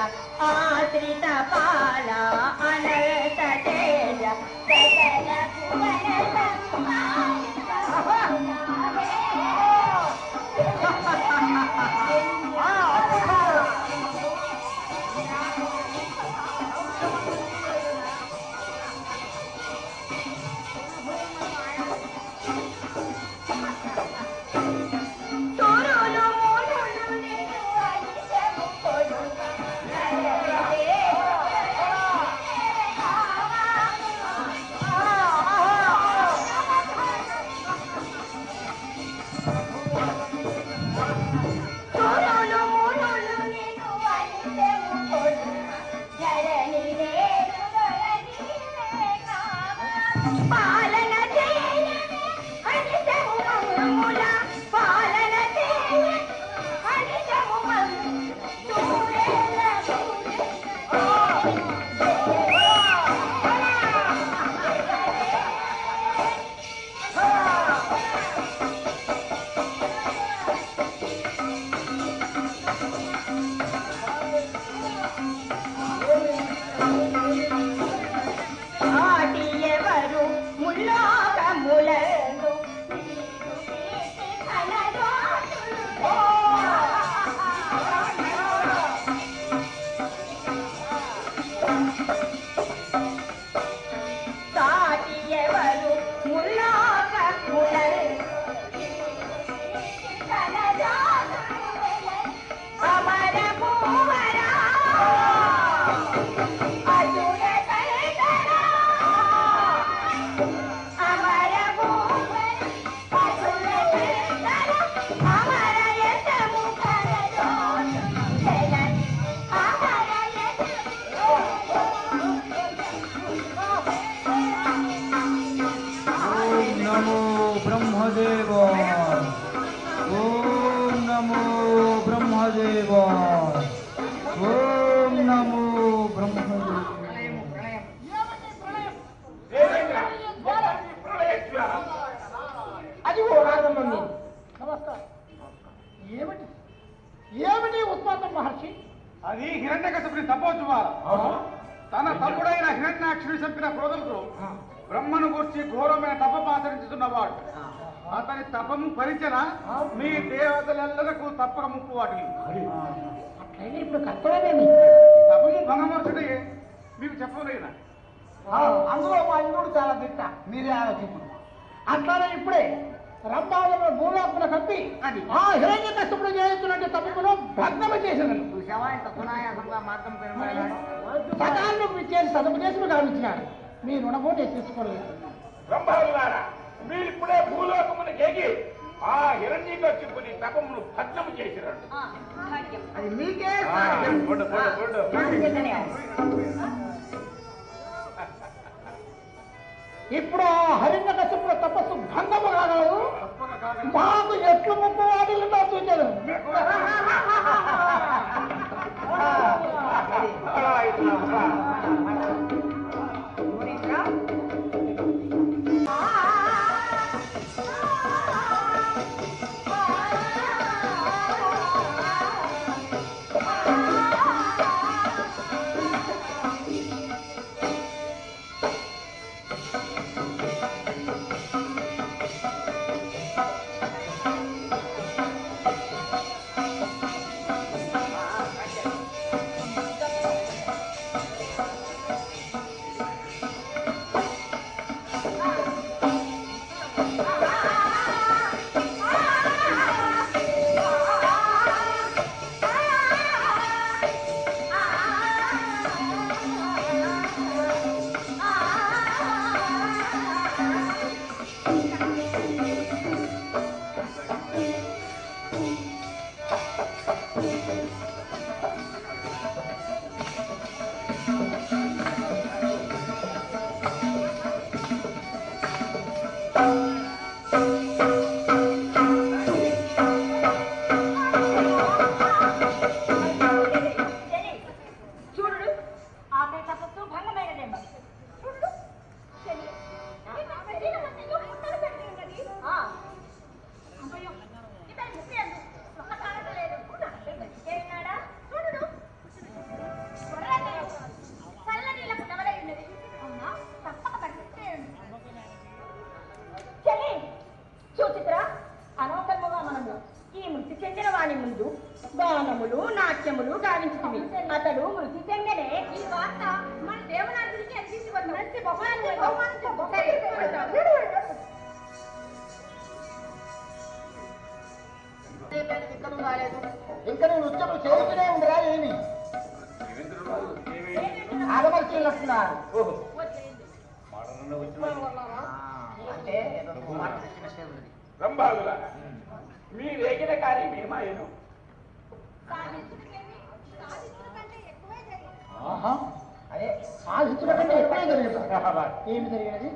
ఆశ్రిత పాల అనరత తేజ సకల భువన తోరులు మూలులు నిన్ను అలిసెము కొలుక. తోరులు మూలులు నిన్ను అలిసెము కొలుక. ధరణి రేణు ధరణివే కామ. పాలన చేయవే అలిసెము మమ్ముల. పాలన చేయవే అలిసెము మమ్ము. చూడేల ఆటి ఎవరు ముల్లోకములందు నీరు కీర్తి ఘనజోతులు. సాటి ఎవరు ముల్లోకములందు నీరు కీర్తి ఘనజోతులు. అమర భూవరా అజుల కైతరా అమర భూవర అజుల కైతరా అమర యశము కరజోష జగన్ అమర ఓం నమో బ్రహ్మదేవ ఓం నమో బ్రహ్మదేవ ఓం నమో బ్రహ్మదేవ అది ఓ రాజమణి నమస్కారం ఏమిటి ఏమిటి ఉత్పాతం మహర్షి అది హిరణ్యకశపుని తపోద్వారం తన తమ్ముడైన హిరణ్యాక్షుని చంపిన క్రోధంతో బ్రహ్మను గుర్చి ఘోరమైన తపము ఆచరించుతున్నవాడు అతని తపము పరిచన మీ దేవతలకు తప్పక ముప్పు వాటికి అట్లయితే ఇప్పుడు కష్టమేమి తపము భంగమర్చుడే మీకు చెప్పలేనా అందులో మా ఇంద్రుడు చాలా దిట్ట మీరే ఆలోచించు అట్లానే ఇప్పుడే రంభాలను భూలోపల కప్పి అది ఆ హిరణ్య కష్టపుడు చేస్తున్నట్టు తప్పును భగ్నము చేసినాను సకాలను చేసి సదుపు చేసి మీకు ఆలోచించినాడు మీ రుణపోటీ తీసుకోలేదు బ్రహ్మలారా మీరిప్పుడే భూలోకమును ఎగి ఆ హిరణ్యకశిపుని తపమును భగ్నము చేసిరండి అది మీకే పొడు, పొడు, పొడు. ఇప్పుడు ఆ హరిణ కష్టపుడు తపస్సు భంగము కాగలదు మాకు ఎట్లు ముప్పు వాటిల్లో చూచారు ఉన్నది అతడు మృతి చెందనే ఈ వార్త మన దేవనాథుడికి అందించి ఇంకా నువ్వు నృత్యం చేస్తూనే ఉండరా ఏమి ఆడమర్చినట్టున్నారు అంటే ఏదో మాట తెచ్చిన శ్రేవుడిది. రంభాలుల మీ రేగిన కార్యం ఏమాయను ఆహా అదే సాధించిన కంటే ఎక్కువే జరిగింది ఏమి జరిగినది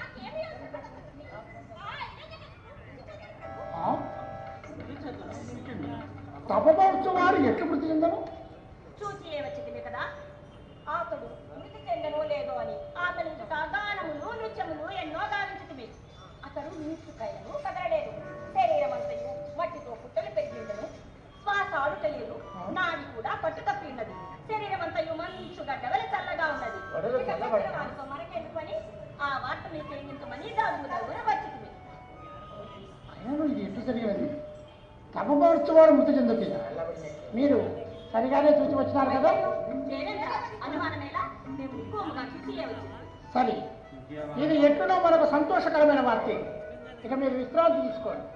ఆ? తపమోత్సవ వారు ఎట్లు మృతి చెందను చూచి వచ్చింది కదా అతడు మృతి చెందనో లేదో అని అతని గానములు నృత్యములు ఎన్నో గావించుతుంది అతడు నీచుకైనను కదలలేదు శరీరం అంతయు మట్టితో పుట్టలు పెరిగి ఉండను శ్వాస ఆడుటలేదు నాడి కూడా పట్టు తప్పి ఉన్నది శరీరం అంతయు మంచు గడ్డవల చల్లగా ఉన్నది గొడవలు ఇక చల్లబడ్డా? చెప్పిన వారితో మనకెందుకని ఆ వార్త మీకు తెలియజేయమని దాగు దగ్గర వచ్చింది అయినా ఇది ఎట్లు జరిగినది తపమోత్సవ వారు మృతి చెందుతుంది మీరు సరిగానే చూసి వచ్చినారు కదా దేవేంద్ర అనుమానమేలా మేము ఎక్కువగా చూసి వచ్చింది సరే ఇది ఎట్లునో మనకు సంతోషకరమైన వార్త ఇక మీరు విశ్రాంతి తీసుకోండి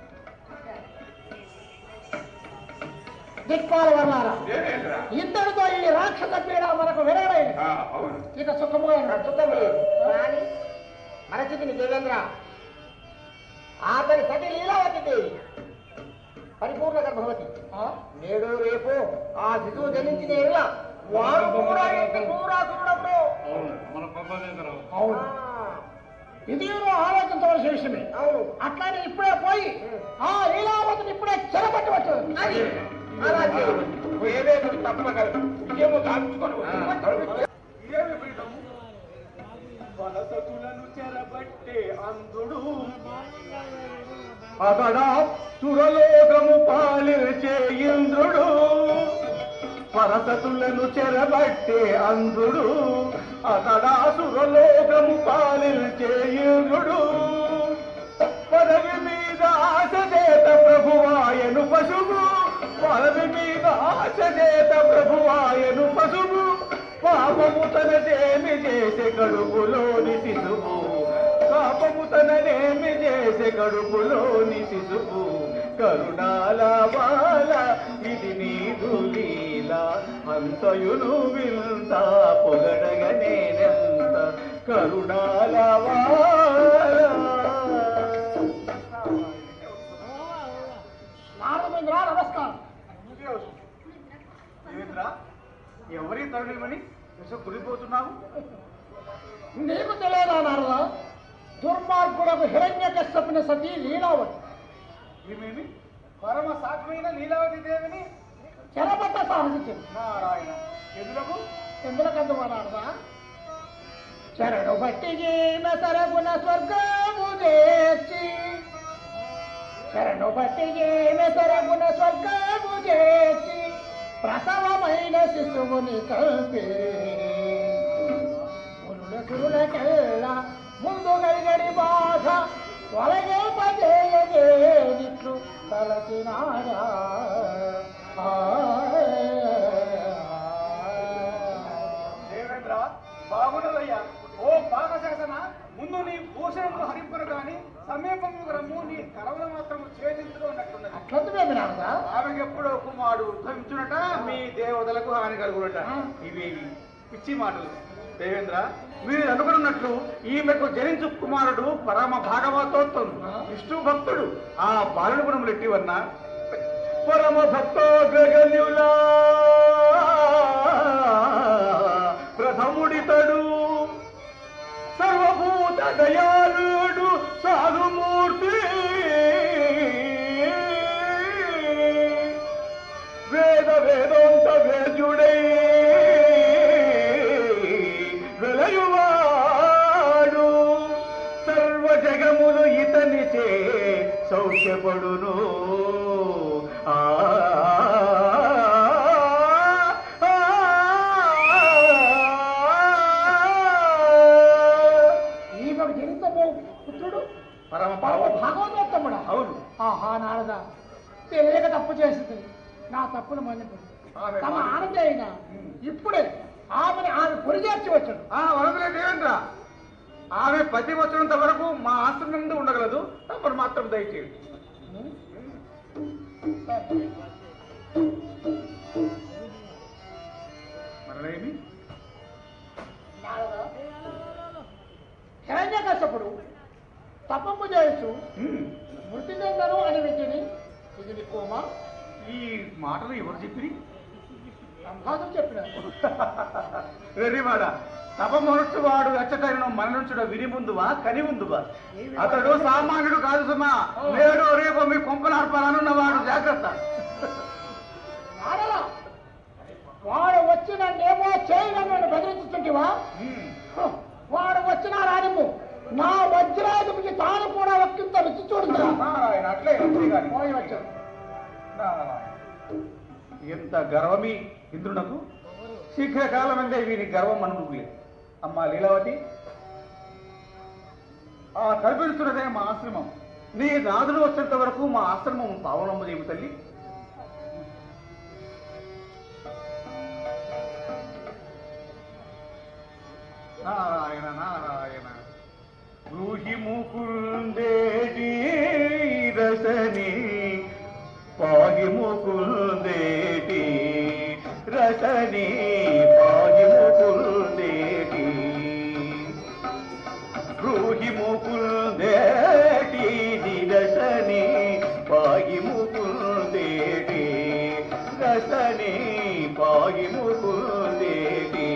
దిక్పాల వర్లారా దేవేంద్ర ఇంతటితో ఈ రాక్షస పీడ మనకు విరగడైంది ఆ, అవును ఇక సుఖముగా కానీ మనసిని దేవేంద్ర అతని సతి లీలావతి దేవి పరిపూర్ణ గర్భవతి నేడు రేపు ఆ శిశువు జనించిన ఎరుల వారు కూడా ఇంటి క్రూరాసురుడప్పుడు అవును మన పబ్బనేంద్ర అవును ఇది నువ్వు ఆలోచించవలసిన విషయమే అవును అట్లానే ఇప్పుడే పోయి ఆ లీలావతిని ఇప్పుడే చెరపట్టవచ్చు అది అలా చేయి. ఏదేదో తప్పగలదు విజయము దాచుకొని ఇదేమి ప్రీతం వనసతులను చెరబట్టే అందుడు అతడా సురలోకము పాలించే ఇంద్రుడు పరసతులను చెరబట్టే అందుడు అతడా సురలోకము పాలించే ఇంద్రుడు పదవి మీద ఆశ చేత ప్రభువాయను పశువు పదవి మీద ఆశ చేత ప్రభువాయను పశువు పాపము తనదేమి చేసే కడుపులోని శిశువు పాపము తనదేమి చేసే కడుపులోని శిశువు కరుణాల బాల ఇది నీదు లీల అంతయును వింత పొగడగ నేనెంత కరుణాల బాల నారదమేంద్ర నమస్కారం దేవేంద్ర ఎవరి తరుణమని విష కుడిపోతున్నావు నీకు తెలియదా నారద దుర్మార్గుడకు హిరణ్య కష్టపిన సతీ లీలావతి ఏమేమి పరమ సాత్వైన లీలావతి దేవిని చెరపట్ట సాహసించింది నారాయణ ఎదురకు ఎందులకందువా నారద చరణు బట్టి జీన సరగుణ స్వర్గము చేర్చి చరణు బట్టి జీన సరగుణ స్వర్గము చేర్చి ప్రసవమైన శిశువుని కలిపి మునుల సురులకెల్లా ముందు గడిగడి బాధ తొలగింపజేయజేదిట్లు తలచినారా దేవేంద్ర బాగున్నదయ్యా ఓ పాకశాసన ముందు నీ భూషణములు హరింపును కాని సమీపము రమ్ము నీ కలవలు మాత్రము ఛేదించడం అన్నట్టున్నది అట్లందుకేమి నారదా ఆమెకు ఎప్పుడో కుమారుడు ఉద్భవించునట మీ దేవతలకు హాని కలుగునట ఆ. ఇవి పిచ్చి మాటలు దేవేంద్ర మీరు అనుకున్నట్లు ఈమెకు జనించు కుమారుడు పరమ భాగవతోత్తం ఆ. విష్ణు భక్తుడు ఆ బాలుడు గుణములు ఎట్టివన్నా పరమ భక్తోగ్రగణ్యులా ప్రథముడితడు సర్వభూత దయాళుడు సాధుమూర్తి వేద వేదోంత వేద్యుడై వెలయువాడు సర్వ జగములు ఇతనిచే సౌఖ్యపడును ఆ ఆ, ఈమెకు జనితమో పుత్రుడు పరమ పరమ పావ భాగవతోత్తముడా అవును ఆహా నారద తెలియక తప్పు చేసింది నా తప్పును మన్నిపు ఆమె తమ భార్య. ఆనతి అయిన ఇప్పుడే ఆమెను ఆమె పొరిచేర్చి వచ్చాడు ఆ వరదలే దేవేంద్ర ఆమె పతి వచ్చినంత వరకు మా ఆశ్రమం ముందు ఉండగలదు తమరు మాత్రం దయచేయండి మరలేమి హిరణ్యకశపుడు తపము చేయొచ్చు ఉమ్, మృతి చెందను అని వింటిని ఇది నీ కోమ ఈ మాటలు ఎవరు చెప్పి సంభాషణ చెప్పిన వెర్రివాడ తపమొరచు వాడు ఎచ్చటైన మరణించుడు విని ముందువా కని ముందువా అతడు సామాన్యుడు కాదు సుమా నేడు రేపు మీ కొంపనార్పాలనున్నవాడు జాగ్రత్త ఆడలా వాడు వచ్చిన నేమో చేయనన్ను బెదిరించుతుంటివా ఉమ్, హ, వాడు వచ్చిన రానిము నా వజ్రాయుధుడికి తాను కూడా ఒక్కింత రుచి చూడుతా నారాయణ అట్లే అట్లే గాని. పోయి వచ్చాడు నారాయణ. ఎంత గర్వమి ఇంద్రునకు శీఘ్రకాలమందే వీరి గర్వం అనుభూలేదు అమ్మా లీలావతి ఆ కల్పిస్తున్నదే మా ఆశ్రమం నీ నాదుడు వచ్చేంత వరకు మా ఆశ్రమం పావనమ్మ దేవి తల్లి నారాయణ నారాయణ బ్రూహి ముకుందేటి రసని పాగి ముకుందేటి రసని పాగి ముకుందేటి బ్రూహి ముకుందేటి రసని పాగి ముకుందేటి రసని పాగి ముకుందేటి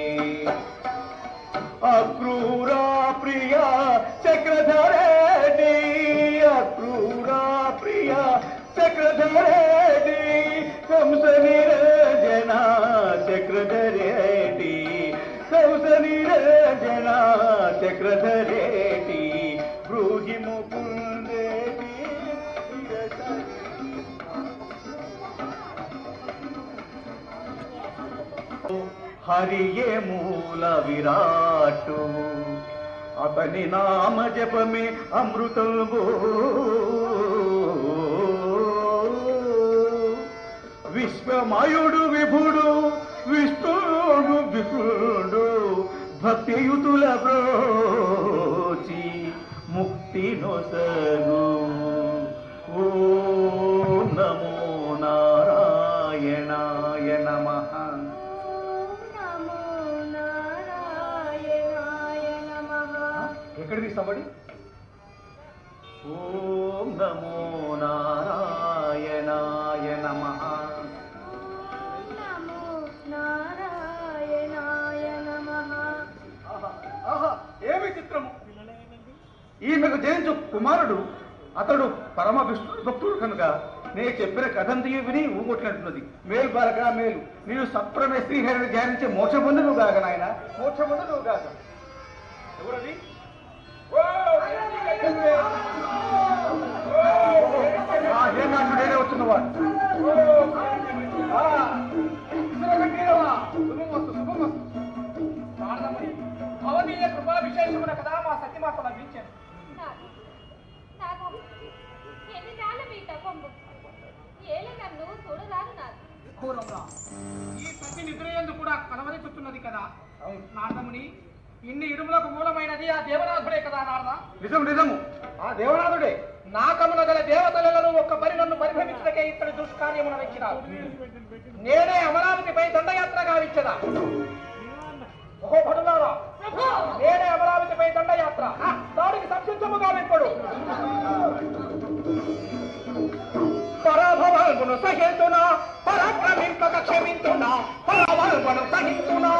అక్రూరా ప్రియా చక్రధరేడి అక్రూరా ప్రియా చక్రధరేడి కంస నిరంజన చక్రధరేటి కంస నిరంజన చక్రధరేటి బ్రూహి ముకుందేటి హరియే మూల విరాటు అతని నామ జపమే అమృతము విశ్వమయుడు విభుడు విష్ణుడు విష్ణుడు భక్తియుతుల బ్రోచి ముక్తి నొసగు ఓ నమో నారాయణాయ నమః నమో నారాయణాయ నమః ఎక్కడ తీస్తామడి ఓం నమో నారాయణాయ నమ నమో నారాయణాయ నమః ఏమి చిత్రము ఈమెకు జయించు కుమారుడు అతడు పరమ విష్ణు భక్తుడు కనుక నేను చెప్పిన కథంతియు విని ఊగొట్టినట్టున్నది మేలు బాలక మేలు నీవు సప్రమే శ్రీహరిని ధ్యానించి మోక్ష పొందును గాక నాయన మోక్ష పొందును గాక ఎవరది ఆ హేమాసుడేనే వచ్చినవాడు శుభమస్తు శుభమస్తు శారదమణి, భవనీయ కృపా విశేషమున కదా మా సత్యమాత లభించాను నాకు నాకు ఎన్ని నాళ్ళ మీ తపంబు ఏలే నన్ను చూడరాదు నాకు ఘోరంగా ఈ సతి నిద్రయందు కూడా కలవరి చుట్టున్నది కదా నారదముని ఇన్ని ఇడుములకు మూలమైనది ఆ దేవనాథుడే కదా నారద నిజం నిజము ఆ దేవనాథుడే నాకమున గల దేవతలను ఒక్క పరి నన్ను పరిభ్రమించడకే ఇతడి దుష్కార్యమున వెచ్చినారు నేనే అమరావతిపై దండయాత్రగా విచ్చదా ఓహో భటులారా నేనే అమరావతిపై దండయాత్ర దానికి సంసిద్ధముగా వెంపడు పరాభవల్గును సహించునా పరాక్రమింపక క్షమించునా పరావల్గును సహించునా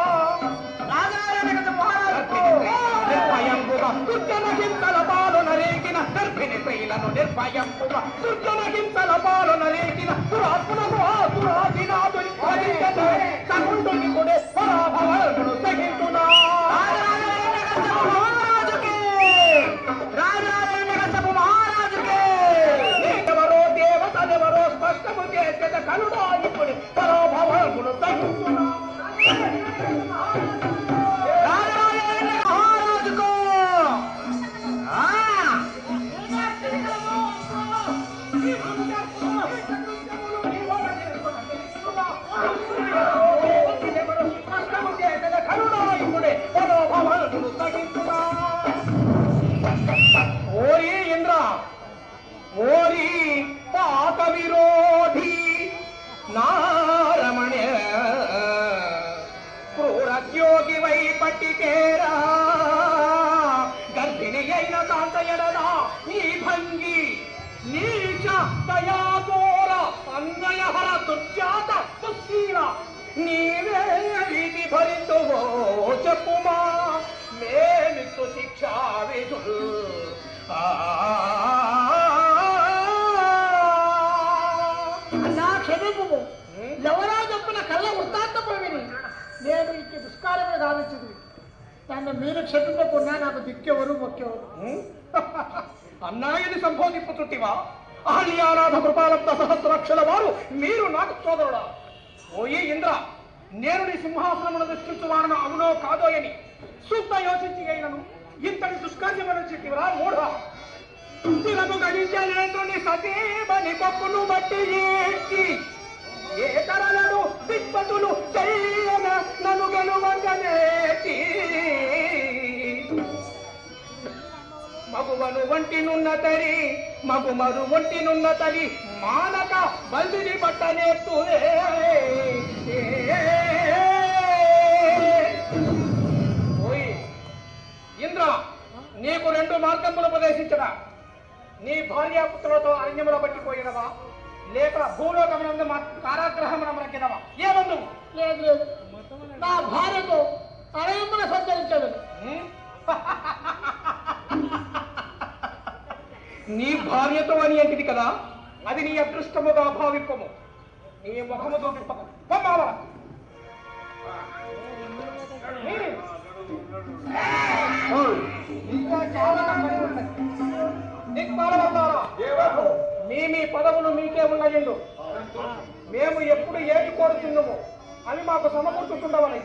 నిర్భయంబుగా దుర్జన హింసల పాలు నరేకిన గర్భిణి స్త్రీలను నిర్భయంబుగా దుర్జన హింసల పాలు నరేకిన దురాత్మలకు ఆ దురాధినాథుని వధించదు సగుండుని కుడే పరాభవల్గును సహించునా మహారాజుకి రాజారాయణ మహారాజుకి ఎవరో దేవతలెవరో స్పష్టము చేసేద కనుడా ఇప్పుడు పరాభవల్గును సహించునా రాజరాజేంద్ర మహారాజుకు ఆ! చెప్పుమా మేమిత్తు శిక్షా విధులు అన్నా క్షమింపు ఎవరో చెప్పిన కళ్ళ వృత్తాంతము విని నేను ఇంటి దుష్కార్యమే గావించింది నన్ను మీరు క్షమింపకున్నా నాకు దిక్కెవరు మొక్కెవరు అన్నాయని సంబోధింపుతుంటివా అహల్యానాథ కృపాలబ్ధ సహస్రాక్షల వారు మీరు నాకు సోదరుడా ఓయి ఇంద్ర నేను నీ సింహాసనమును దృష్టించువాడను అవునో కాదో అని సూక్త యోచించి అయినను ఇంతటి దుష్కార్యమును చెప్పివరా మూఢ తిరకు గణించలేంద్రుని సతీమని పప్పును బట్టి ఏడ్చి ఏ తరలను దిక్పతులు చెయ్యన నన్ను గెలువంగనేటి మగువను వంటినున్న తరి మగుమరు వంటినున్న తరి మానక బల్దిని పట్టనేత్తు ఓయ్ ఇంద్ర నీకు రెండు మార్గములు ఉపదేశించడా నీ భార్యాపుత్రులతో అరణ్యములో పట్టిపోయినవా లేక భూలోకమునందు మా కారాగ్రహమున మనకినవా ఏమందు లేదు లేదు నా భార్యతో అడయమున సంచరించదు నీ భార్యతో అని అంటిది కదా అది నీ అదృష్టముగా భావింపము నీ ముఖము చూపింపము పొమ్మావా ఇంకా చాలా పని ఉన్నది. దిక్పాలవల్లారా, మీ మీ పదవులు మీకే ఉన్నయండు మేము ఎప్పుడు ఏది కోరుతున్నాము అవి మాకు సమకూర్చుతుండవని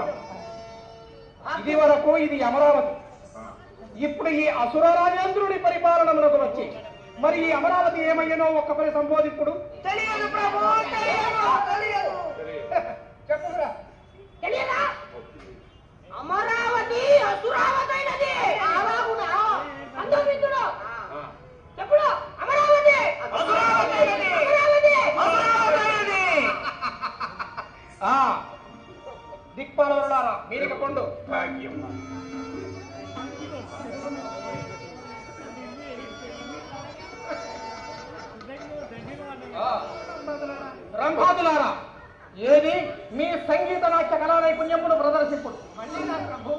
ఇది వరకు ఇది అమరావతి ఇప్పుడు ఈ అసుర రాజేంద్రుడి పరిపాలనమునకు వచ్చి మరి ఈ అమరావతి ఏమయ్యనో ఒక్కపరి సంబోధిప్పుడు తెలియదు ప్రభు తెలియదు తెలియదు చెప్పురా తెలియదా అమరావతి అసురావతైనది అలాగునా అందమిత్రుడు చెప్పుడు అమరావతి అసురావతైనది. అమరావతి ఆ దిక్పాలవరులారా మీరిక కొండు ఆ, రంభాదులారా ఏది మీ సంగీత నాట్య కళా నైపుణ్యమును ప్రదర్శింపుడు ప్రభు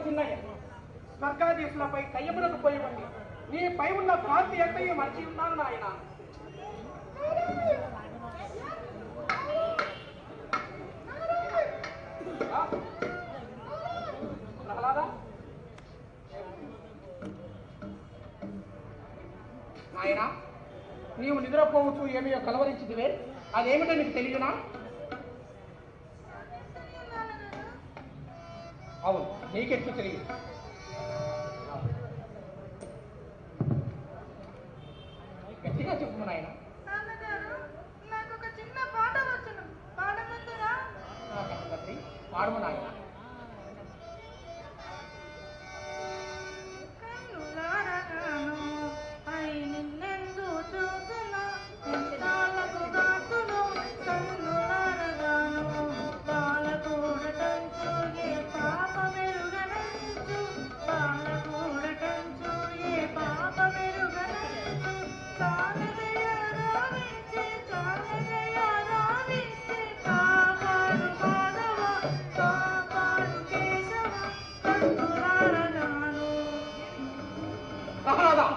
చిన్నయ్య స్వర్గాదేశులపై కయ్యమునకు పోయి ఉంది నీ పై ఉన్న భ్రాంతి ఎంతయో మర్చి ఉన్నాను నాయన ఆ? ప్రహ్లాదా నాయన నీవు నిద్రపోవచ్చు ఏమియో కలవరించిదివే అదేమిటో నీకు తెలియనా అవును నీకెట్లు తెలియదు గట్టిగా చెప్పు నాయన నాన్నగారు నాకు ఒక చిన్న పాట వచ్చును పాడమందురా తండ్రి పాడము నాయన కన్నులారగాను అయి నిన్నెందు చూతున్నా నిందాలకు గాతును కన్నులారగాను బాలకూడటంచు ఏ పాప మెరుగనంచు బాలకూడటంచు ఏ పాప మెరుగనంచు కాలదయ రావించి కాలదయ రావించి కాపాడు మాధవ కాపాడు కేశవ కన్నులారగాను ప్రహ్లాద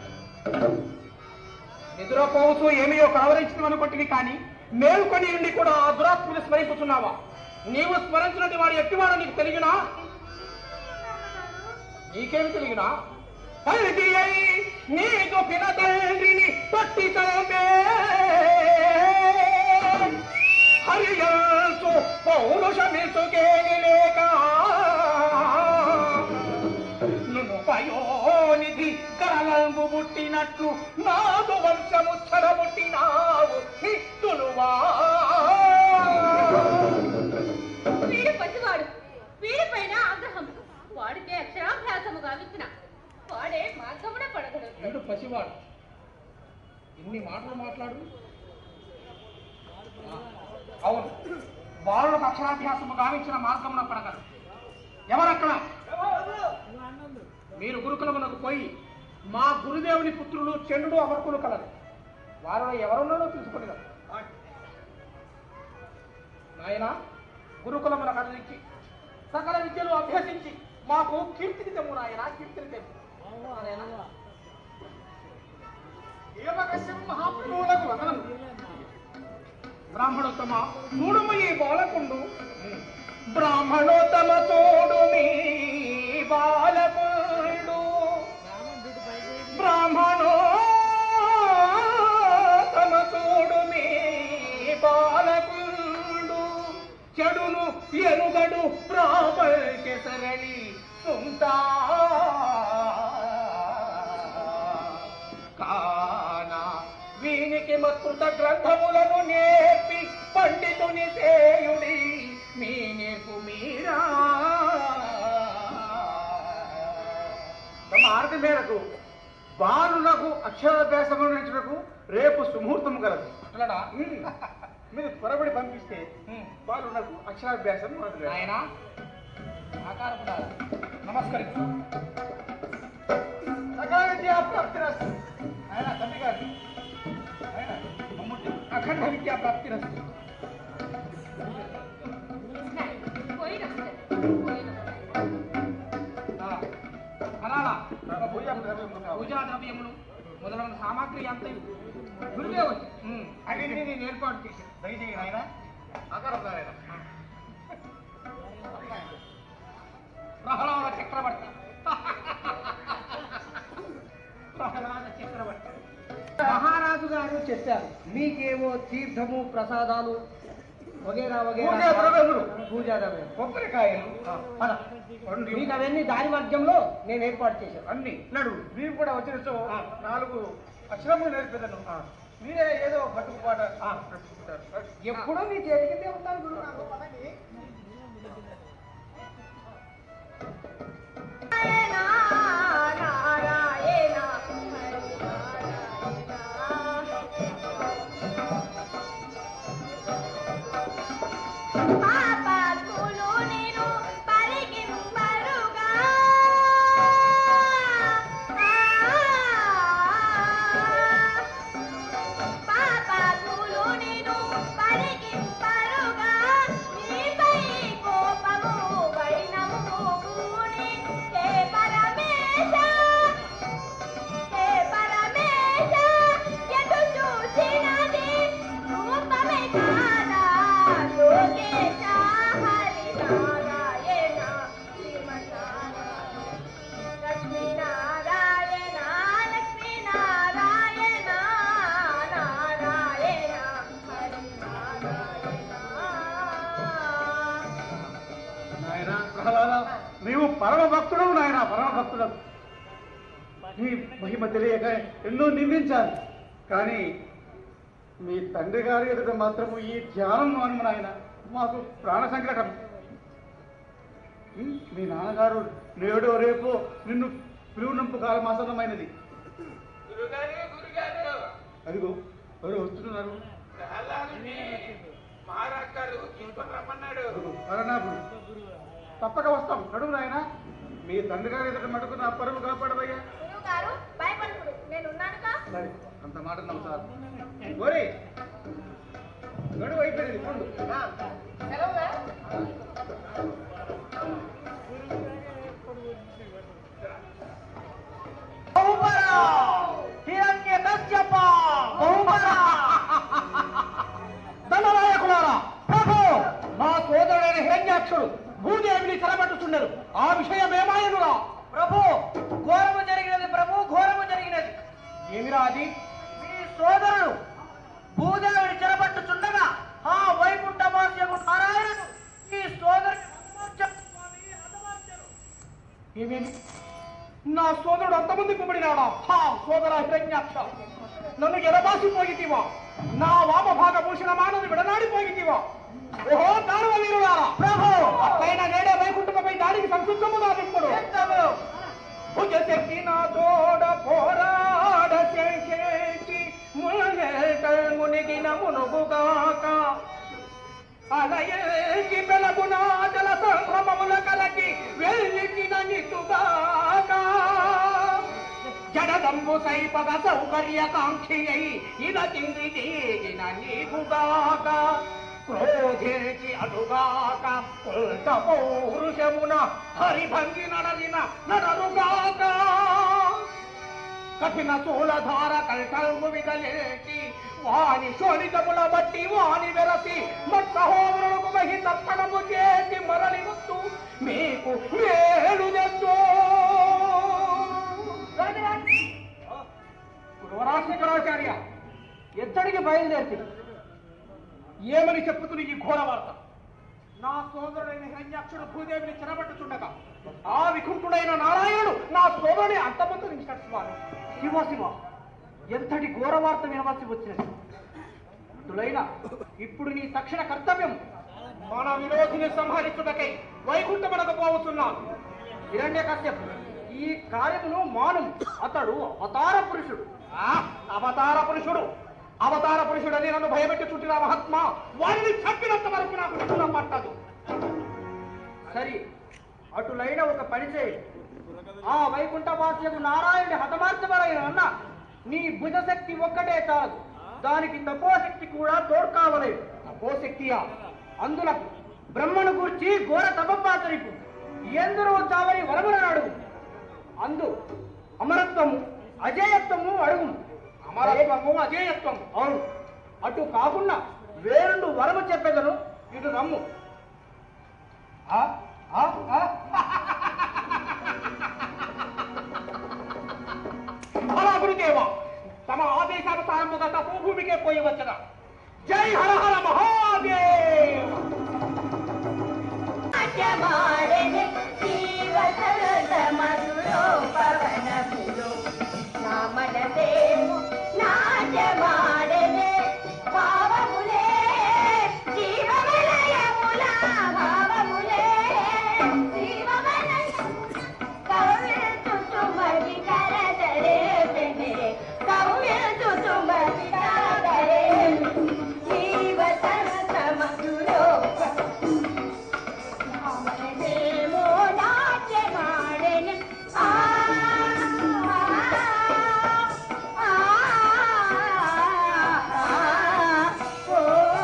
నిద్రపోవచ్చు ఏమియో కలవరించడం అనుకుంటుంది కానీ మేల్కొని ఉండి కూడా ఆ దురాత్మని స్మరించుతున్నావా నీవు స్మరించినట్టు వాడు ఎట్టివాడో నీకు తెలియనా నీకేమి తెలియనా తల్లి అయి నీకు పిన తండ్రిని పట్టి చంపే హరియంసు పౌరుషమిసుకేని లేక నును పయోనిధి కరలంబు పుట్టినట్లు నాదు వంశము చెడబుట్టినావు నిత్తులువా వీడు పసివాడు వీడిపైన ఆగ్రహం వాడితే అక్షరాభ్యాసము గావించిన వాడే మార్గమున పడగడు వీడు పసివాడు ఇన్ని మాటలు మాట్లాడు ఆ, అవును బాలులకు అక్షరాభ్యాసము గావించిన మార్గమున పడగలరు ఎవరక్కడ మీరు గురుకులమునకు పోయి మా గురుదేవుని పుత్రులు చంద్రుడు అమర్కులు కలరు వారిలో ఎవరున్నారో తెలుసుకుని నాయన గురుకులమున కదిలించి సకల విద్యలు అభ్యసించి మాకు కీర్తిని తెమ్ము నాయన కీర్తిని తెమ్ము నాయనా. ఏమకశ్యం మహాప్రభువులకు వదనం బ్రాహ్మణోత్తమ చూడుము ఈ బాలకుండు బ్రాహ్మణోత్తమ చూడు మీ బాలకుండు బ్రాహ్మణోత్తమ చూడు మీ బాలకుండు చెడును ఎనుగడు ప్రాపల్య సరళి సుంతా కానా వీనికి మత్కృత గ్రంథములను నేర్పి పండితుని సేయుడి మీ నేర్పు మీరా తమ ఆరతి మేరకు బాలులకు అక్షరాభ్యాసము నేర్చుటకు రేపు సుముహూర్తం కలదు అట్లనా మీరు త్వరపడి పంపిస్తే బాలులకు అక్షరాభ్యాసం మొదలు ఆయన ఆకారపడాలి నమస్కరించు సకల విద్యా ప్రాప్తిరస్తు ఆయన తండ్రి గారు ఆయన మమ్ముట్టి అఖండ విద్యా ప్రాప్తి రస్తు పోయిన పోయిన అనాలా పూజా ద్రవ్యములు పూజా ద్రవ్యములు మొదలైన సామాగ్రి అంత గురుదేవుడు అన్నింటినీ నేను ఏర్పాటు చేశాను దయచేయండి ఆయన ఆకారం ప్రహ్లాద చక్రవర్తి ప్రహ్లాద చక్రవర్తి మహారాజు గారు చెప్పారు మీకేమో తీర్థము ప్రసాదాలు వగేరా పూజా ద్రవ్యములు. పూజా ద్రవ్యం కొబ్బరికాయలు పద. మీకు అవన్నీ దారి మార్గంలో నేను ఏర్పాటు చేశాను అన్ని నడు మీరు కూడా వచ్చినచో నాలుగు అక్షరములు నేర్పేదను మీరే ఏదో బతుకు పాట నేర్పుకుంటారు. ఎప్పుడూ మీ చేతి కిందే ఉంటాను గురువు గారు. నారాయణ పాపాత్ములు నేను పరిగింపరుగా పాపాత్ములు నేను పరిగింపరుగా నీపై కోపము వైనము పూని పరమ భక్తులకు నీ మహిమ తెలియక ఎన్నో నిందించాను కానీ మీ తండ్రి గారి ఎదుట మాత్రము ఈ ధ్యానం మాను నాయన మాకు ప్రాణ సంకటం ఉమ్, మీ నాన్నగారు నేడు రేపు నిన్ను పిలువునంపు కాలమాసనమైనది అదిగో ఎవరు వస్తున్నారు అదిగో, అరణాపురం. తప్పక వస్తాం నడుము నాయన మీ తండ్రి గారి ఎదుట మటుకు నా పరువు కాపాడవయ్యా గురువు గారు భయపడకుడు నేను ఉన్నానుగా సరే అంత మాట నవ్వు సార్ గోరి గడువు అయిపోయింది పండు సెలవుగా దండనాయకులారా ప్రభు నా సోదరుడైన హిరణ్యాక్షుడు భూదేవిని చెరబట్టుచున్నారు ఆ విషయం ఏమాయనురా ప్రభు ఘోరము జరిగినది ప్రభు ఘోరము జరిగినది ఏమిరా అది మీ సోదరుడు భూదేవిని చెరబట్టుచుండగా ఆ వైకుంఠమాస్యము నారాయణుడు ఈ సోదరుని హతమార్చాడు స్వామి, హతమార్చాడు. ఏమేమి నా సోదరుడు అంతమంది కుమ్మడినాడా హా సోదర హిరణ్యాక్ష నన్ను ఎడబాసిపోయితివా నా వామ భాగ భూషణ మానవుని విడనాడిపోయితివా ఓహో దానవ వీరులారా ప్రభు పైన నేడే వైకుంఠమపై దాడికి సంసిద్ధము నాదిప్పుడు భుజ శక్తి నా తోడ పోరాడ చేసి మునిగిన మునుగుగాక అలయేసి వెలగునా జల సంభ్రమముల కలకి వెళ్ళిన నితుగాక జడదంబు సైపగ సౌకర్యకాంక్షి అయి ఇద కింది దిగిన నీకుగాక క్రోధించి అడుగాక ఉల్ట పౌరుషమున హరిభంగి నడలిన నడరుగాక కఠిన చూలధార కల్కల్ము విదలేచి వాని శోణితముల బట్టి వాని వెరసి మత్సహోములకు మహి తర్పణము చేసి మరలి వస్తూ మీకు మేలు తెచ్చు గురువరాశేఖరాచార్య ఎత్తడికి బయలుదేరి ఏమని చెప్పుతున్న ఈ ఘోర వార్త నా సోదరుడైన హిరణ్యాక్షుడు భూదేవిని చెరబట్టుచుండగా ఆ వికుంఠుడైన నారాయణుడు నా సోదరుని అంతమంతరించినట్టువాడు శివ శివ ఎంతటి ఘోర వార్త వినవలసి వచ్చినది అటులైన ఇప్పుడు నీ తక్షణ కర్తవ్యం మన విరోధిని సంహరించుటకై వైకుంఠమునకు పోవుతున్నాను హిరణ్య ఈ కార్యమును మాను అతడు అవతార పురుషుడు ఆ, అవతార పురుషుడు అవతార పురుషుడని నన్ను భయపెట్టి చుట్టిన మహాత్మా వారిని చంపినంత వరకు నాకు నిధులం పట్టదు సరి అటులైన ఒక పని చేయి ఆ వైకుంఠ వాస్యకు నారాయణుడి హతమార్చబడైన అన్న నీ భుజశక్తి ఒక్కటే చాలదు దానికి తపోశక్తి కూడా తోడు కావలేదు తపోశక్తియా అందులకు బ్రహ్మను గూర్చి ఘోర తపపాచరిపు ఎందరో చావని వరములను అడుగు అందు అమరత్వము అజేయత్వము అడుగు అమరత్వము అజేయత్వము అవును అటు కాకుండా వేరుండు వరము చెప్పెదను ఇటు నమ్ము ఆ, ఆ, ఆ. అలా గురుదేవ తమ ఆదేశానుసారముగా తపోభూమికే పోయి వచ్చన జై హర హర మహాదేవ్ నాట్యమాడెను జీవసరస మధురో పవన పురో నా మనసేమో నాట్యమాడెను భావములే జీవవలయముల భావములే జీవవలయముల కవ్విల్చుచుమది కరదరేపెనే కవ్విల్చుచుమది కరదరేపెనే జీవసరస మధురో మనసేమో నాట్యమాడెను. ఆ, ఆ, ఆ, ఓ,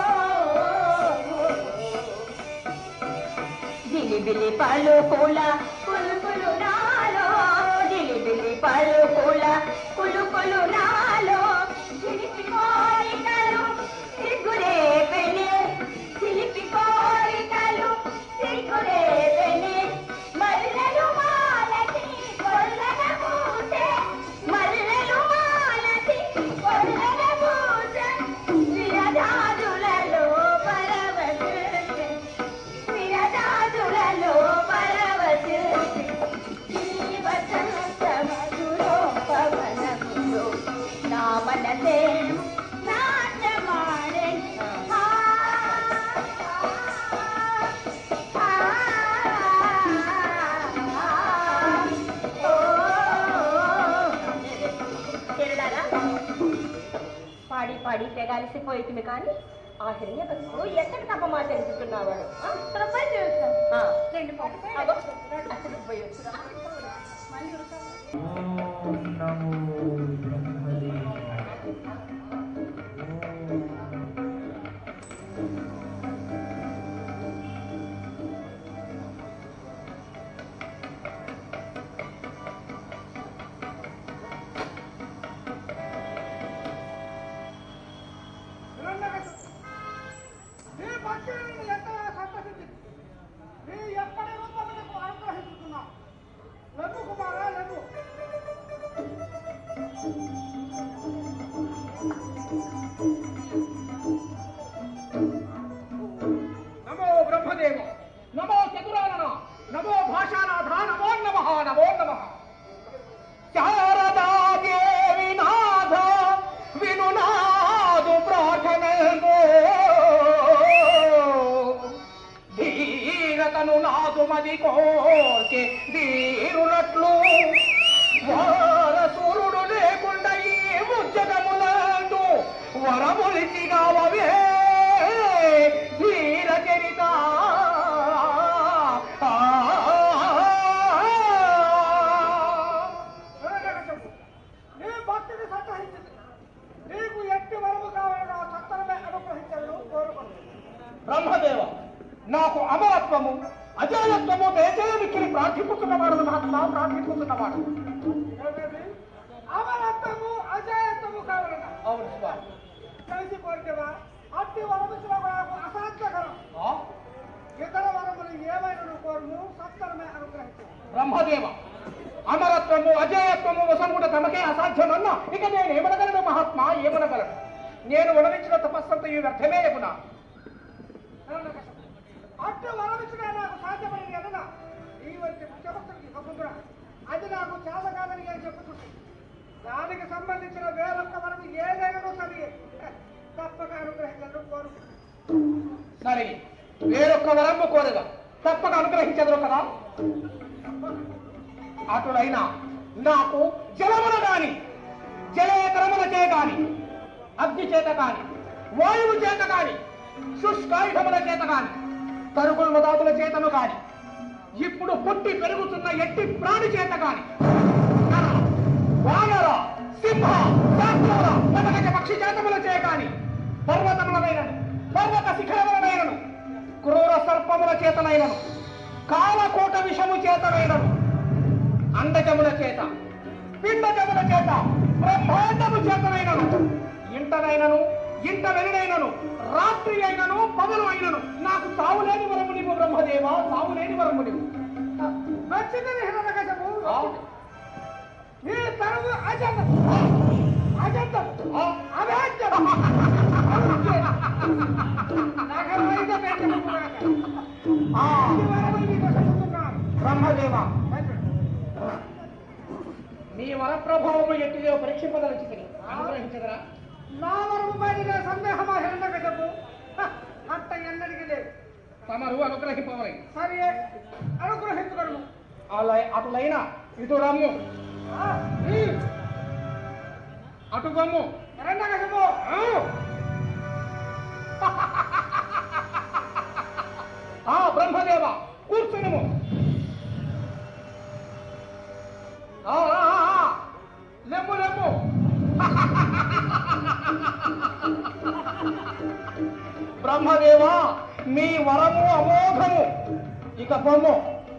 జిలిబిలి పలుకుల కులుకులు నాలో జిలిబిలి పలుకుల కులుకులు నాలో చిలిపి కోరికలు సిగ్గురేపెనే చిలిపి కోరికలు సిగ్గురేపెనే మల్లెలు మాలతి కొల్లన పూసే మల్లెలు మాలతి కొల్లన పూసే విరజాజులలో పరవశించే విరజాజులలో పరవశించే పాడి పాడి తెగాలిసిపోయింది కానీ ఆ హిరణ్య కసుపు ఎక్కడ తప్పమాచరించుతున్నావాడు త్వరపై చేస్తాం ఆ, రెండు పాటు అగో, అసలు పోయి వచ్చురా. మళ్ళీ ఉడతాం. ఓం నమో బ్రహ్మదేవాయ నీ భక్తులను ఎంత సంతసించింది నీ ఎప్పటి రూపములకు అనుగ్రహిస్తున్నావు లఘు కుమారా లఘు నమో బ్రహ్మదేవ నమో చతురానన నమో భాషానాథ నమో నమ నమో నమ శారదాదేవి నాథ వినునాదు ప్రార్థనలో ధీరతను నాదు మది కోర్కె దీరునట్లు వారసూరుడు లేకుండా ఈ ముజ్జగములందు వరములిచిగావే ధీర చరిత హిరణ్యకశిపుడు, నీ భక్తిని సంతహించింది నీకు ఎట్టి వరము కావాలని ఆ సత్తరమే అనుగ్రహించను కోరుకుంటుంది బ్రహ్మదేవ నాకు అమరత్వము అజయత్వము దయచేయమిక్కిని ప్రార్థిపుతున్నవాడు మహాత్మా ప్రార్థిపుతున్నవాడు ఏమేమి? అమరత్వము అజయత్వము కావాలన్నా అవును స్వామి కలిసి కోరికవా అట్టి వరమిచ్చిన నాకు అసాధ్యకరం ఆ? ఇతర వరములు ఏమైనా కోరుము సత్తరమే అనుగ్రహించు బ్రహ్మదేవ అమరత్వము అజయత్వము వసంగుట తమకే అసాధ్యమన్న ఇక నేను ఏమనగలను మహాత్మా ఏమనగలను నేను ఉడవించిన తపస్సంత ఈ వ్యర్థమే ఎగునా అట్టి వరమిచ్చిన నాకు సాధ్యమైనది ఎదన ఈ వంటి ముఖ్యమంత్రికి కపుంద్ర అది నాకు చాలా కాదని నేను చెప్పుతుంది దానికి సంబంధించిన వేరొక్క వరం ఏదైనా సరే తప్పక అనుగ్రహించడం కోరు సరే వేరొక్క వరము కోరగా తప్పక అనుగ్రహించదు కదా అటులైనా నాకు జలమున గాని జలేతరముల చే గాని అగ్ని చేత గాని వాయువు చేత గాని శుష్కాయుధముల చేత గాని తరుకుల మదాతుల చేతను గాని ఇప్పుడు పుట్టి పెరుగుతున్న ఎట్టి ప్రాణి చేత గాని నర, వానర సింహ శాస్త్రముల మొదలగ పక్షి చేతముల చే గాని పర్వతములనైనను పర్వత శిఖరములనైనను క్రూర సర్పముల చేతనైనను కాలకోట విషము చేతనైనను అండజముల చేత పిండజముల చేత బ్రహ్మాండము చేతనైనను ఇంటనైనను ఇంట వెలుడైనను రాత్రి అయినను పగలు అయినను నాకు తావులేని వరము నీవు బ్రహ్మదేవ తావులేని వరము నీవు వచ్చింది హిరణ్యకశిపు ఆ? నీ తరము అజంతం అజంతం ఆ? అవేంతం నగరైతే పెట్టినప్పుడు ఆ, ఈ వరములు నీకు చెబుతున్నాను బ్రహ్మదేవ నీ వరప్రభావము ఎట్టిదో పరీక్షింపదలచితిని అనుగ్రహించదరా నా వరము పైన సందేహమా హిరణ్యకశిపు హ, అట్ట ఎన్నడికి లేదు తమరు అనుగ్రహింపవరై సరే అనుగ్రహించుకోను అలా అటులైన ఇటు రమ్ము అటు గమ్ము హిరణ్యకశిపు ఆ బ్రహ్మదేవ కూర్చునుము ఆ, ఆ, ఆ, ఆ. లెమ్ము లెమ్ము బ్రహ్మదేవ మీ వరము అమోఘము ఇక పొమ్ము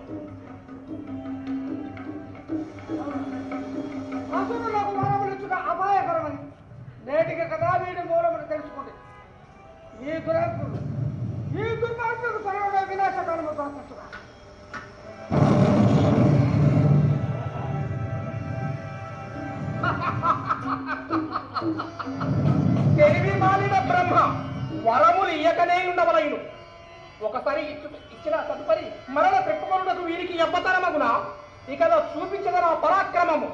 అసురులకు వరములిచ్చుట అపాయకరమని నేటికి కదా వీడి మూలమును తెలుసుకుంది ఈ దురంతుడు ఈ దుర్మార్గుడు త్వరలో వినాశకాలము ప్రార్థిస్తున్నా తెలివి మాలిన బ్రహ్మ వరములు ఇయ్యకనే ఉండవలయును ఒకసారి ఇచ్చు ఇచ్చిన తదుపరి మరల తిప్పుకొనుటకు వీరికి ఎవ్వతరమగున ఇక చూపించగల నా పరాక్రమము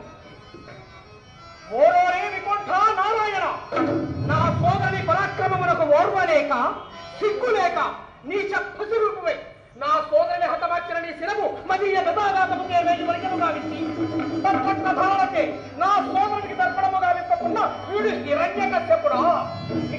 ఓరోరే వికుంఠ నారాయణ నా సోదరి పరాక్రమమునకు ఓర్వలేక సిగ్గులేక నీ చప్పసి రూపువై నా సోదరిని హతమార్చిన నీ శిరము మదీయ గదాఘాతముకే వేయి వరకముగా విచ్చి తర్పణ ధారణకే నా సోదరునికి తర్పణముగా విప్పకుండా వీడు హిరణ్య కశ్యపుడా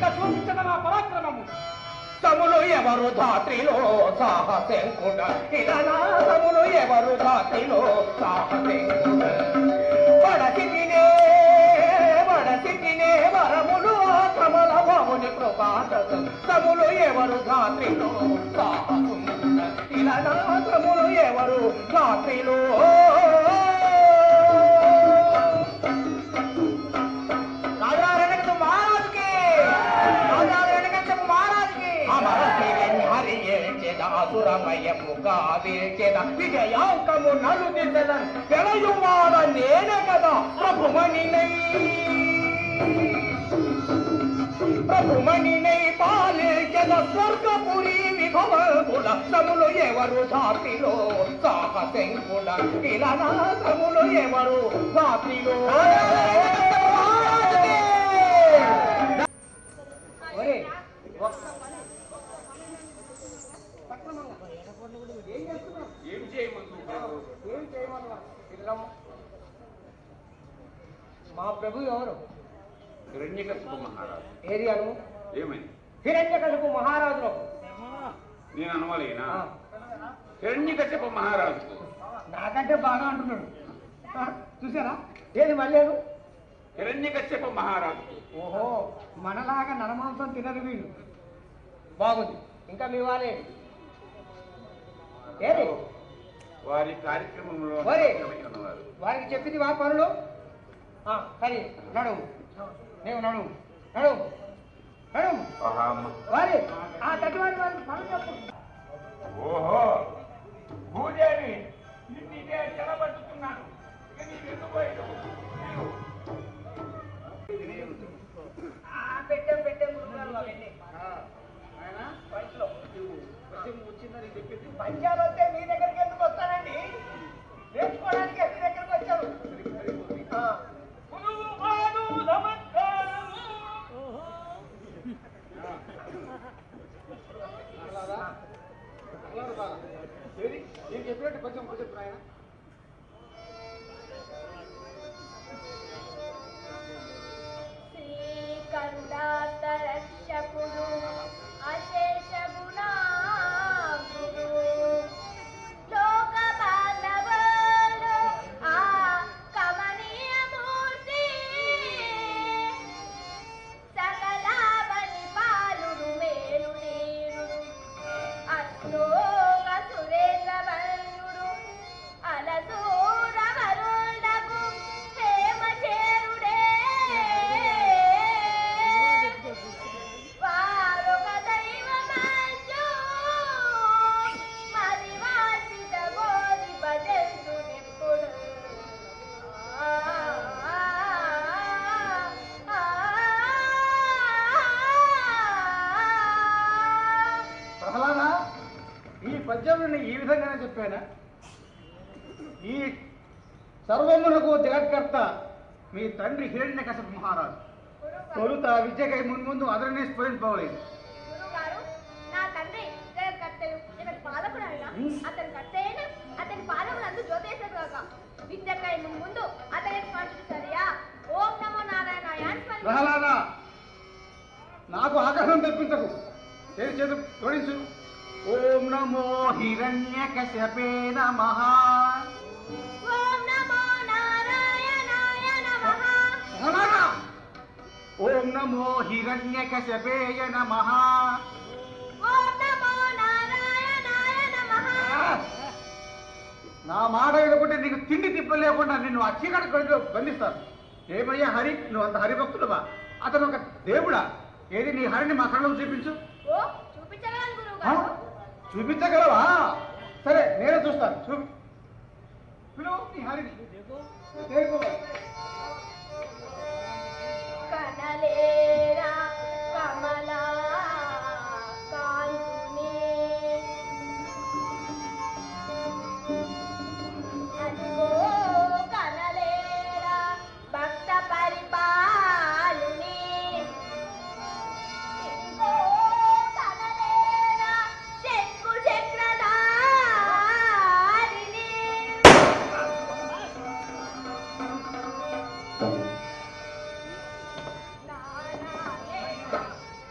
చూపించిన నా పరాక్రమము తములు ఎవరు ధాత్రిలో సాహసంకుడ ఇలా నా తములు ఎవరు ధాత్రిలో సాహసంకుడ పడసిటినే పడసిటినే వరములు ఆ కమల భవని కృపాదం తములు ఎవరు ధాత్రిలో సాహసంకుడ ఇలా నా తములు ఎవరు ధాత్రిలో రాజారణకు మహారాజుకి రాజారణకు మహారాజుకి అమరశిరని హరియేచెద అసురమయము గావేచెద విజయాంకము నలు దిశల తెలయువాడ నేనే కదా ప్రభుమణినై ప్రభుమణినై పాలించెద స్వర్గపురి విభవముల సములు ఎవరు జాతిలో సాహసంకుల ఇలా నా సములు ఎవరు జాతిలో ఒరే ఏం చేయమంటున్నావు ఏం చేయమన్నా ఇల్లమ్మ మా ప్రభు ఎవరు హిరణ్యకశిపు మహారాజు ఏది అను ఏమైంది హిరణ్యకశిపు మహారాజులకు నేను అనవలేనా ఆ, హిరణ్యకశిపు మహారాజుకు నాకంటే బాగా అంటున్నాడు ఆ, చూసారా ఏది మళ్ళీ హిరణ్యకశ్యప మహారాజుకు ఓహో మనలాగా నరమాంసం తినరు వీళ్ళు బాగుంది ఇంకా మీ వాళ్ళే ఏది వారి కార్యక్రమంలో మరి. ఉన్నవారు. వారికి చెప్పింది వా పనులు ఆ, సరే నడుము నీవు నడుము నడుము నడుము అహం. వారి ఆ తట్టువారి వారికి పనులు చెప్పు ఓహో భూదేవి నిన్నే చెలబట్టుతున్నాను ఇక నీకు ఎందుకు పోయేది? పెట్టాం పెట్టాం గురుగారు అవన్నీ పంచాలు వస్తే మీ దగ్గరికి ఎందుకు వస్తానండి నేర్చుకోవడానికి మీ దగ్గరికి వచ్చారు ఆ. ఏది? నేను చెప్పినట్టు కొంచెం కొంచెం ఆయన శ్రీకండాతరక్షకుడు అశేష గుణాగుడు లోక బాంధవుడు ఆ కమనీయ మూర్తి సకల బలిపాలుడు మేలు నీరుడు అశ్లోక సురేంద్ర వరుణుడు అలసూర వరుణకు హేమ చేరుడే వారొక దైవమంచు మరి వాసిత గోరి భజంతు నిప్పుడు ప్రహ్లాద ఈ పద్యం నేను ఈ విధంగానే చెప్పానా ఈ సర్వమునకు జగత్కర్త మీ తండ్రి హిరణ్య కశప మహారాజు తొలుత విద్యకై మున్ముందు అదరిని స్ఫురింపవలేదు గురువుగారు, నా తండ్రి జగత్కర్తయు, జగత్ పాలకుడు అయిన అతని కర్తయ్యను అతని పాదములందు జ్యోతేశ్వరు కాక విద్యకై ముందు అతని స్మరించుడు సరియా ఓం నమో నారాయణాయ అని స్మరించు. ప్రహ్లాద నాకు ఆగ్రహం తెప్పించకు చేతి చేతు జోడించు ఓం నమో హిరణ్య కశ్యపే నమః ఓం నమో నారాయణాయ నమః ప్రహ్లాద ఓం నమో హిరణ్య కశ్యపేయ నమః ఓం నమో నారాయణాయ నమః నా మాట వినకుంటే నీకు తిండి తిప్ప లేకుండా నిన్ను ఆ చీకటి గదిలో బంధిస్తాను ఏమయ్యా హరి నువ్వు అంత హరిభక్తుడువా అతను ఒక దేవుడా ఏది నీ హరిని మా కళ్ళకు చూపించు ఓ చూపించగలను ఆ? గురువుగారు చూపించగలవా సరే నేనే చూస్తాను చూపి పిలువు నీ హరిని తేరుకోవాలి. కనలేరా కమలా కాంతుని అదిగో కనలేరా భక్త పరిపాలుని ఇదిగో కనలేరా శంకు చక్రధారిని నారాయణ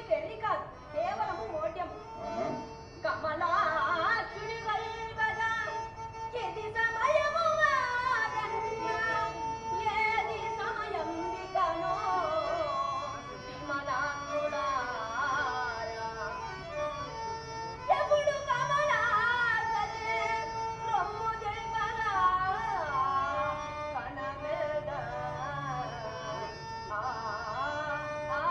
పెళ్లి కాదు కేవలము మోడ్యము కమలాక్షుడి గల్వగా ఎది సమయము వారన్నా, ఏది సమయం వికనో విమలాంగుడారా. ఎప్పుడు కమలాసనే రొమ్ము జల్పరా కనవెల్దా. ఆ, ఆ,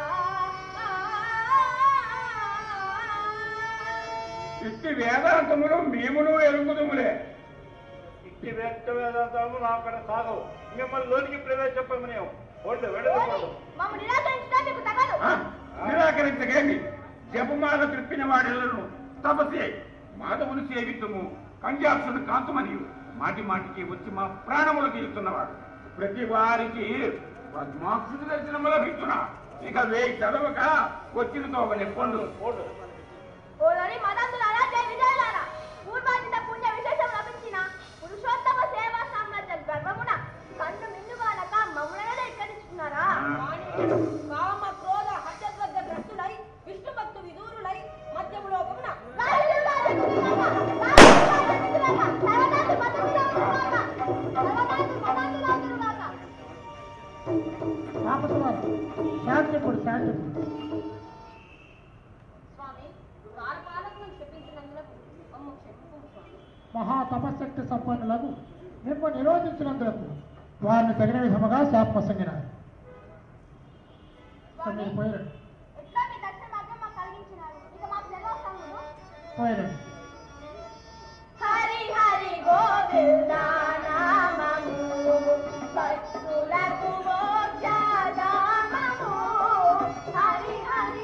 ఆ. ఇట్టి వేదాంతములు మేమును ఎరుగుదుములే ఇట్టి వేద వేదాంతము నా అక్కడ సాగవు మిమ్మల్ని లోనికి ప్రవేశింపమని ఒళ్ళు వెళ్ళదు మమ్మ నిరాకరించడం మీకు తగదు ఆ? నిరాకరించగేమి జపమాల త్రిప్పిన వాడిలను తపసే మాధవుని సేవితము కంజాక్షుడు కాంతమని మాటి మాటికి వచ్చి మా ప్రాణములు తీరుతున్నవాడు ప్రతి వారికి పద్మాక్షుడి దర్శనము లభించున ఇక వేయి చదవక వచ్చిన తోవని పొండు ఓలని మదంతులారా జయ విజయులారా పూర్వాజిత పుణ్య విశేషం లభించిన పురుషోత్తమ సేవా సామ్రాజ్య గర్వమున కన్ను మిన్నుగానక మమ్మల్ని ఎక్కడించుకున్నారా కామ క్రోధ హత్యద్వద్ద గ్రస్తులై విష్ణు భక్తు విదూరులై మధ్యములో పగున రామసువారు శాంతిపుడు శాంతిపుడు స్వామి ద్వారపాలకులను క్షమించినందులకు అమ్మ క్షమించు స్వామి మహా తపశక్తి సంపన్నులకు మిమ్మల్ని నిరోధించినందులకు వారిని తగిన విధముగా శాపమసంగినారు మీరు పోయిరండి ఎట్లా మీ దర్శన భాగ్యం మాకు కలిగించినారు ఇక మాకు తెలియదు పోయిరండి హరి హరి గోవింద నామము భక్తులకు మోక్షదామము హరి హరి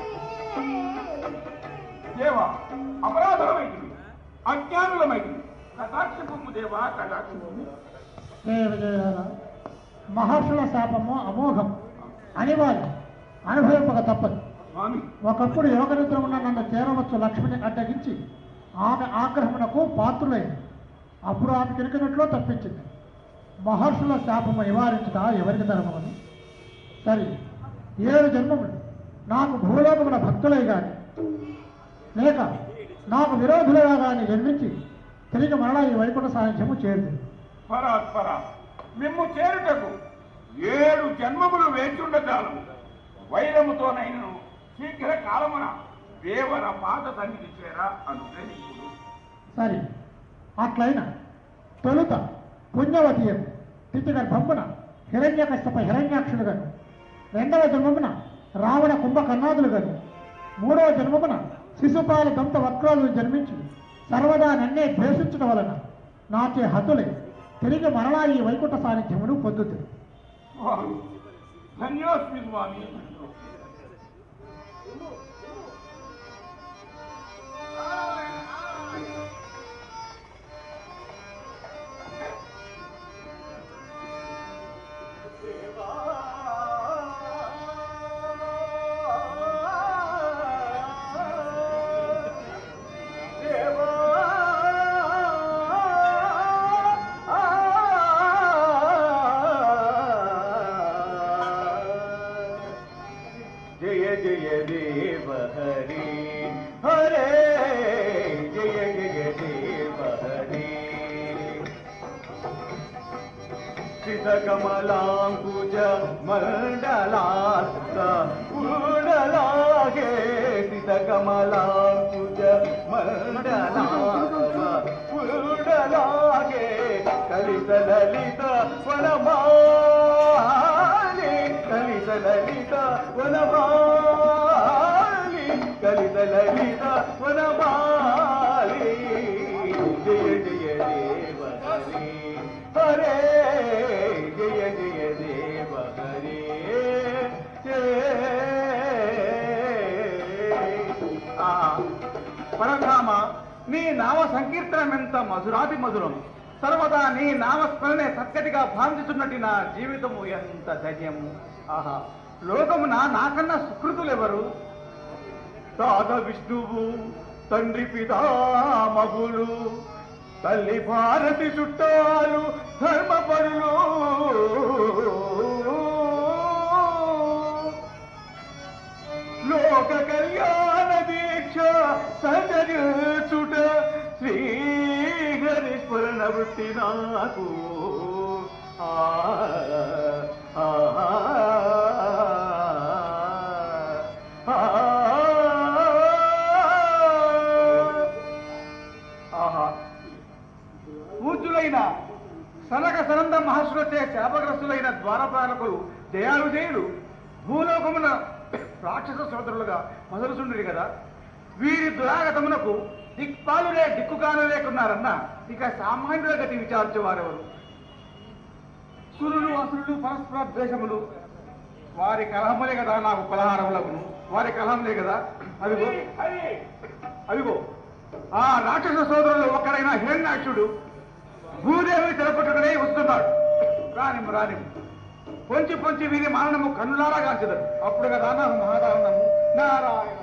దేవా అపరాధమైంది అజ్ఞానులమైంది కటాక్షము దేవా కటాక్షము జయ విజయాల మహర్షుల శాపము అమోఘం అనివార్యం అనుభవింపక తప్పదు స్వామి ఒకప్పుడు యోగ నిద్ర ఉన్న నన్ను చేరవచ్చు లక్ష్మిని అడ్డగించి ఆమె ఆగ్రహమునకు పాత్రులైంది అప్పుడు ఆమె కిరికినట్లో తప్పించింది మహర్షుల శాపము నివారించుట ఎవరికి ధర్మమని సరే ఏడు జన్మములు నాకు భూలోకమున భక్తులై గాని లేక నాకు విరోధులుగా గాని జన్మించి తిరిగి మరలా ఈ వైకుంఠ సాహిత్యము చేరుతుంది పరాత్పర మిమ్ము చేరుటకు ఏడు జన్మములు వేచుండజాలు వైరముతోనైనను శీఘ్ర కాలమున దేవర పాద సన్నిధి చేర అనుగ్రహించుడు సరే అట్లయిన తొలుత పుణ్యవతీయం తిథి గర్భమున హిరణ్యకష్టప హిరణ్యాక్షులుగాను రెండవ జన్మమున రావణ కుంభకర్ణాదులుగాను మూడవ జన్మమున శిశుపాల దంత వక్రాలు జన్మించి సర్వదా నన్నే ద్వేషించడం వలన నాచే హతులై తిరిగి మరలా ఈ వైకుంఠ సాన్నిధ్యమును పొందుతుంది స్వామి ధన్యోస్మి స్వామి జయ జయ దేవ హరి హరే జయ జయ దేవ హరి కమలాంకుజ మండలాస్త ఉడలాగే కమలాంకుజ మండలాస్త ఉడలాగే కలిత లలిత వనమాలి కలిత లలిత వనమాలి కలిత లలిత వనమాలి జయ జయ దేవ హరి హరే జయ జయ దేవ హరే ఆ, పరధామ నీ నామ సంకీర్తనమెంత మధురాతి మధురం సర్వదా నీ నామస్మరణే సత్కటిగా భావించుతున్నట్టు నా జీవితము ఎంత ధన్యము ఆహా లోకమున నాకన్నా సుకృతులెవరు తాత విష్ణువు తండ్రి పితామహులు తల్లి భారతి చుట్టాలు ధర్మపరులు లోక కళ్యాణ దీక్ష సహచర్చుట శ్రీహరి స్మరణ వృత్తి నాకు ఆ, ఆ, ఆ, ఆహా పూజ్యులైన సనక సనంద మహర్షులచే శాపగ్రస్తులైన ద్వారపాలకులు దయాళుజయులు భూలోకమున రాక్షస సోదరులుగా మొదలుచుండ్రి కదా వీరి దురాగతమునకు దిక్పాలులే దిక్కుగాను లేకున్నారన్న ఇక సామాన్యుల గతి విచారించేవారెవరు సురులు అసురులు పరస్పర ద్వేషములు వారి కలహములే కదా నాకు పలహారములకును వారి కలహములే కదా అదిగో అదిగో ఆ రాక్షస సోదరులు ఒక్కడైన హిరణ్యాక్షుడు భూదేవిని తెలపట్టుకునే వస్తున్నాడు రానిము రానిము పొంచి పొంచి వీరి మారణము కన్నులారా కాల్చదు అప్పుడు కదా నాకు మహాదారణము నారాయణ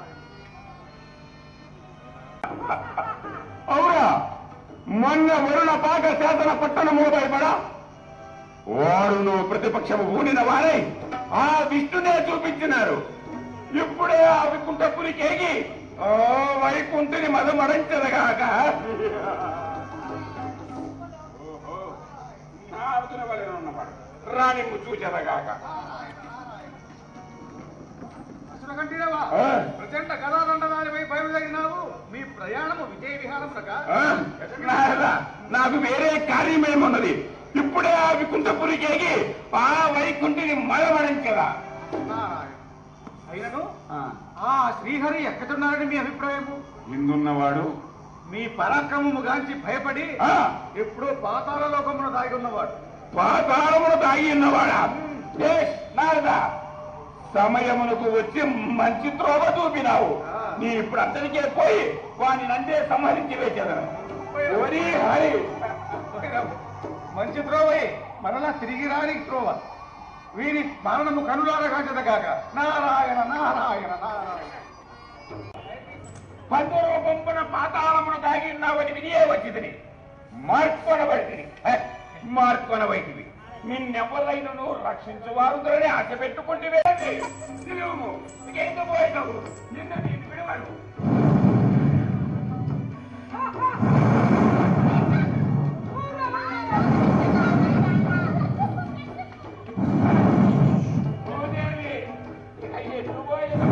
అవునా మొన్న వరుణ పాక శాసన పట్టణము భయపడా వారును ప్రతిపక్షము ఊనిన వారై ఆ విష్ణునే చూపించినారు ఇప్పుడే ఆ వికుంఠపురి కేగి ఓ వైకుంఠుని మదమరించదగాక రాణిము చూచెదగాక అసలు కంటినవా ఆ. ప్రచండ గదాదండదానిపై బయలుదేరినావు మీ ప్రయాణము విజయ విహారమునక ఆ? నాయనా, నాకు వేరే కార్యమేమున్నది ఇప్పుడే ఆ వికుంఠపురి కేగి ఆ వైకుంఠుని మదమరించదా నారాయణ అయినను ఆ శ్రీహరి ఎక్కడున్నారని మీ అభిప్రాయము ఇందున్నవాడు మీ పరాక్రమము గాంచి భయపడి ఆ. ఎప్పుడో పాతాళ లోకమున దాగి ఉన్నవాడు పాతాళమును దాగి ఉన్నవాడా ఏ, నారదా సమయమునకు వచ్చి మంచి త్రోవ చూపినావు నీ ఇప్పుడు అందరికే పోయి వాని నందే సంహరించి వేసేదను ఓరి హరి మంచి త్రోవే మరలా తిరిగి రాని త్రోవ వీరి మరణము కనులార కాక నారాయణ నారాయణ నారాయణ పందరో పంపున పాతాళమును దాగి ఉన్నావని వినియే వచ్చింది మార్కొనబడితిని హే, మార్కొనబడితివి నిన్నెవరైనను రక్షించువారుదరని ఆశ పెట్టుకుంటే నిలువు ఎందుకు పోయినావు నిన్న నేను విడవను భూదేవి, ఇక ఎటు పోయేదో